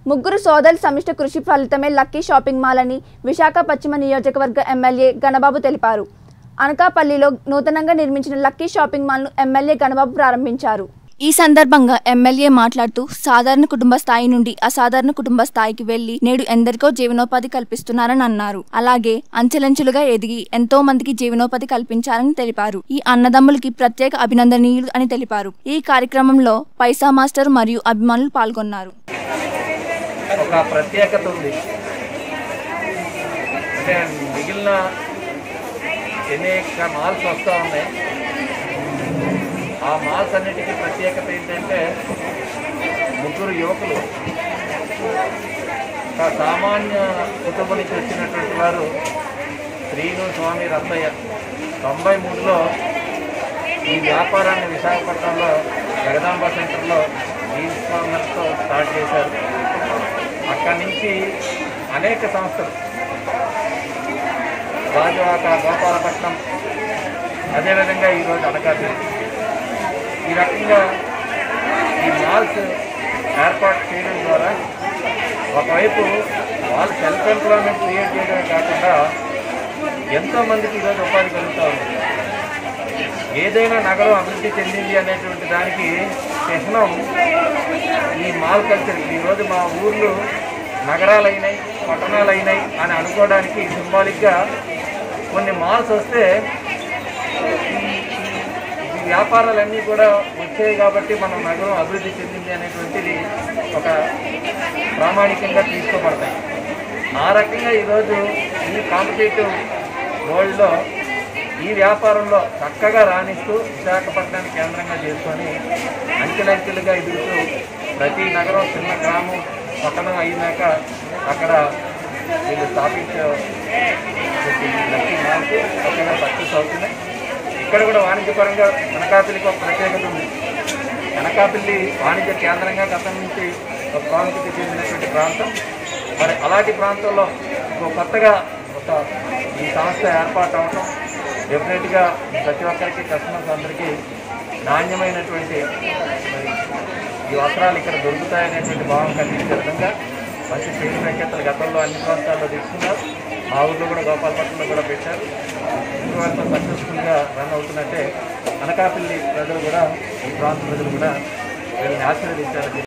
ముగ్గురు సోదరుల సమిష్ట కృషి ఫలితమే లక్కీ షాపింగ్ మాల్ అని విశాఖ పశ్చిమ నియోజకవర్గ ఎమ్మెల్యే గణబాబు తెలిపారు అనకాపల్లిలో నూతనంగా నిర్మించిన లక్కీ షాపింగ్ మాల్ను ఎమ్మెల్యే గణబాబు ప్రారంభించారు ఈ సందర్భంగా ఎమ్మెల్యే మాట్లాడుతూ సాధారణ కుటుంబ స్థాయి నుండి అసాధారణ కుటుంబ స్థాయికి వెళ్లి నేడు ఎందరికో జీవనోపాధి కల్పిస్తున్నారని అన్నారు అలాగే అంచెలంచెలుగా ఎదిగి ఎంతో మందికి జీవనోపాధి కల్పించారని తెలిపారు ఈ అన్నదమ్ములకి ప్రత్యేక అభినందనీయులు అని తెలిపారు ఈ కార్యక్రమంలో పైసా మాస్టర్ మరియు అభిమానులు పాల్గొన్నారు ఒక ప్రత్యేకత ఉంది అంటే మిగిలిన అనేక మాల్స్ వస్తూ ఉన్నాయి ఆ మాల్స్ అన్నిటికీ ప్రత్యేకత ఏంటంటే ముగ్గురు యువకులు ఒక సామాన్య కుటుంబం నుంచి వచ్చినటువంటి వారు శ్రీను స్వామి రత్తయ్య తొంభై మూడులో ఈ వ్యాపారాన్ని విశాఖపట్నంలో జగదాంబ సెంటర్లో జీన్స్ ఫార్మర్స్తో స్టార్ట్ చేశారు అక్కడి నుంచి అనేక సంస్థలు రాజవాక గోపాలపట్నం అదేవిధంగా ఈరోజు అనకాపల్లి ఈ రకంగా ఈ మాల్స్ ఏర్పాటు చేయడం ద్వారా ఒకవైపు వాళ్ళు సెల్ఫ్ ఎంప్లాయ్మెంట్ క్రియేట్ చేయడమే కాకుండా ఎంతోమందికి ఈరోజు ఉపాధి కలుగుతూ ఉంది ఏదైనా నగరం అభివృద్ధి చెందింది అనేటువంటి దానికి చిహ్నం ఈ మాల్ కల్చర్ ఈరోజు మా ఊర్లు నగరాలు అయినాయి పట్టణాలు అయినాయి అని అనుకోవడానికి సింబాలిక్గా కొన్ని మాల్స్ వస్తే ఈ ఈ వ్యాపారాలన్నీ కూడా వచ్చాయి కాబట్టి మన నగరం అభివృద్ధి చెందింది అనేటువంటిది ఒక ప్రామాణికంగా తీసుకోబడతాయి ఆ రకంగా ఈరోజు ఈ కాంపిటేటివ్ వరల్డ్లో ఈ వ్యాపారంలో చక్కగా రాణిస్తూ విశాఖపట్నాన్ని కేంద్రంగా చేసుకొని అంచెలంచెలుగా ఎదుగుతూ ప్రతి నగరం చిన్న గ్రామం పట్టణం అయినాక అక్కడ వీళ్ళు స్థాపించే లక్కీ మాల్స్ చక్కగా సక్సెస్ అవుతున్నాయి ఇక్కడ కూడా వాణిజ్యపరంగా అనకాపల్లికి ఒక ప్రత్యేకత ఉంది అనకాపల్లి వాణిజ్య కేంద్రంగా గతం నుంచి ఒక ప్రాముఖ్యత చెందినటువంటి ప్రాంతం మరి అలాంటి ప్రాంతంలో ఒక కొత్తగా ఒక ఈ సంస్థ ఏర్పాటు అవటం డెఫినెట్గా ప్రతి ఒక్కరికి కస్టమర్స్ అందరికీ నాణ్యమైనటువంటి మరి ఈ వస్త్రాలు ఇక్కడ దొరుకుతాయనేటువంటి భావం కలిగించే విధంగా మంచి పేరు ప్రఖ్యాతలు గతంలో అన్ని ప్రాంతాల్లో తీసుకున్నారు మా ఊర్లో కూడా గోపాలపట్నంలో కూడా పెట్టారు ఇంతవరకు సక్సెస్ఫుల్గా రన్ అవుతున్నట్టే అనకాపల్లి ప్రజలు కూడా ఈ ప్రాంత ప్రజలు కూడా వీళ్ళని ఆశీర్వదించారు